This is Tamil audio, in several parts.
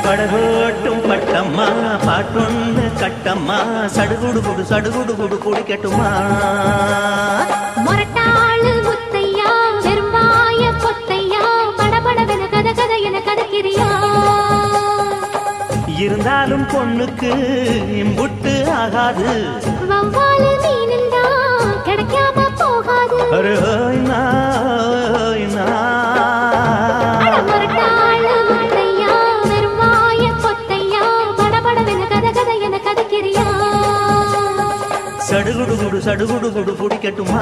அடிபடகோட்டும் பட்டம்மா பாட்டொன்னு கட்டம்மா சடுகுடு குடு சடுகுடு குடு குடிக்கட்டுமா மொரட்டாளு முத்தையா வெறும்பாய கொத்தையா படபடவென கத கத என கதக்கிறியா இருந்தாலும் பொண்ணுக்கு இம்புட்டு ஆகாது வவ்வாலு மீனுந்தா கிடைக்காம போகாது அரே ஓய் நா, ஓய் நா. அட மொரட்டாளு முத்தையா வெறும்பாய கொத்தையா படபடவென கத கத என கதக்கிறியா சடுகுடு குடு சடுகுடு குடு குடிக்கட்டுமா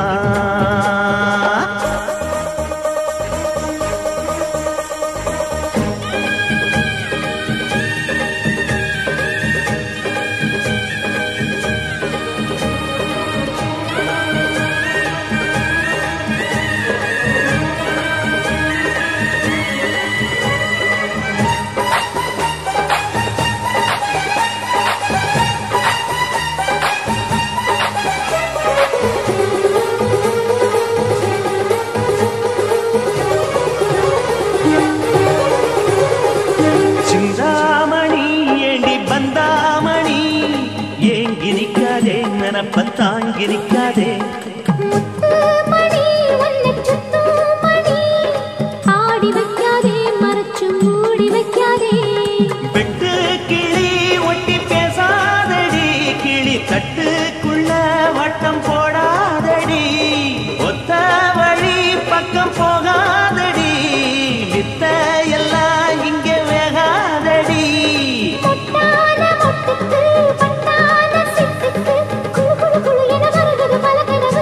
சிந்தாமணி ஏண்டி பந்தாமணி ஏங்கி நிக்காதே நினப்ப தாங்கி நிக்காதே மணி உன்னை சுத்தும் மணி ஆடி வைக்காதே மறைச்சு மூடி வைக்காதே வெட்டு கிளி ஒட்டி பேசாதடி கிளி தட்டுக்குள்ள வட்டம் போடாதடி ஒத்த வழி பக்கம் போகாதடி வித்த எல்லாம் இங்க வேகாதடி பொட்டான மொட்டுக்கு பட்டான சிட்டுக்கு குளு குளு குளு என வருகிறது பல கனவு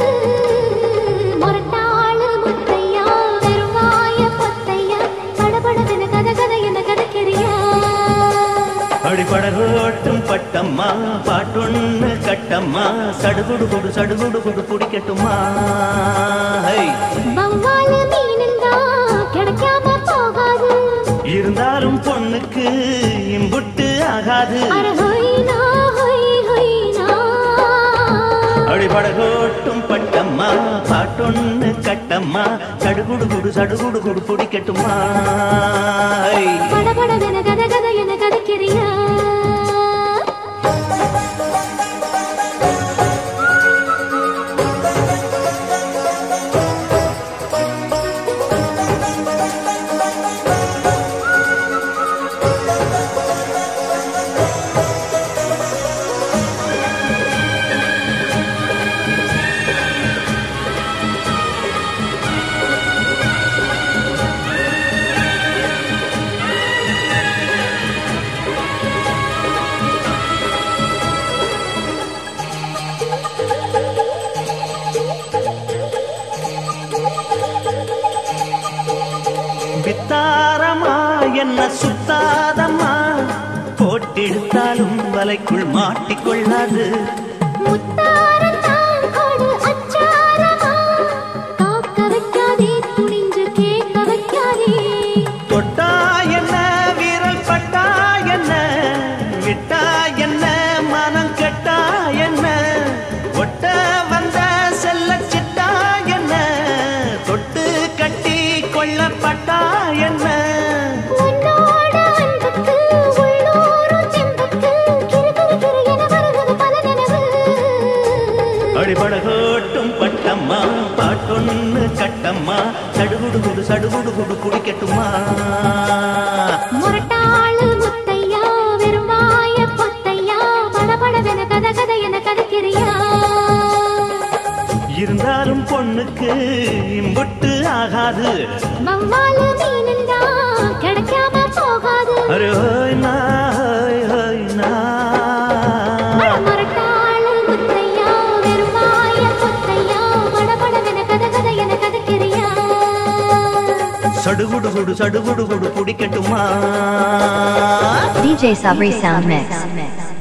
மொரட்டாளு முத்தையா வெறுவாய பொத்தையா படபடவென கத கத என கதக்கிறியா அடிபடகோட்டும் பட்டம்மா பாட்டொன்னு கட்டம்மா சடுகுடு குடு சடுகுடு குடு குடிக்கட்டுமா ஹை. வவ்வாலு மீனுந்தா கிடைக்காம போகாது இருந்தாலும் பொண்ணுக்கு இம்புட்டு ஆகாது அர ஹொய்னா ஹொய் ஹொய்னா அடிபடகோட்டும் பட்டம்மா பாட்டொன்னு கட்டம்மா சடுகுடு குடு சடுகுடு குடு குடிக்கட்டுமா ஹை. படபடவென கத கத என கதக்கிறியா வித்தாரமா என்ன சுத்தாதம்மா போட்டெடுத்தாலும் வலைக்குள் மாட்டிக்கொள்ளாது முத்தாரத்தான் கொடு அச்சாரமா காக்க வைக்காதே துணிஞ்சு கேட்க வைக்காதே தொட்டா என்ன வீரல் பட்டா என்ன விட்டா என்ன மனம் கெட்டா என்ன ஒட்ட வந்த செல்ல சிட்டா என்ன தொட்டு கட்டி கொள்ளப்பட்டா என்ன உன்னோட அன்புக்கு உள்ளூரும் செம்புக்கு கிறு கிறு கிறு என வருகிறது பல நினைவு அடிபடகோட்டும் பட்டம்மா பாட்டொன்னு கட்டம்மா சடுகுடு குடு சடுகுடு குடு குடிக்கட்டுமா முரட்டாளு முத்தையா வெறும்பாய பொத்தையா படபடவென கத கத என கதக்கிறியா இருந்தாலும் பொண்ணுக்கு இம்புட்டு ஆகாது வவ்வாலு மீனுந்தா கிடைக்காம போகாது அரே ஹோய் நா, ஹோய் ஹோய் நா. அட முரட்டாளு முத்தையா வெறும்பாய பொத்தையா படபடவென கத கத என கதக்கிறியா சடுகுடு குடு சடுகுடு குடு குடிக்கட்டுமா DJ Sabri Sound Mix.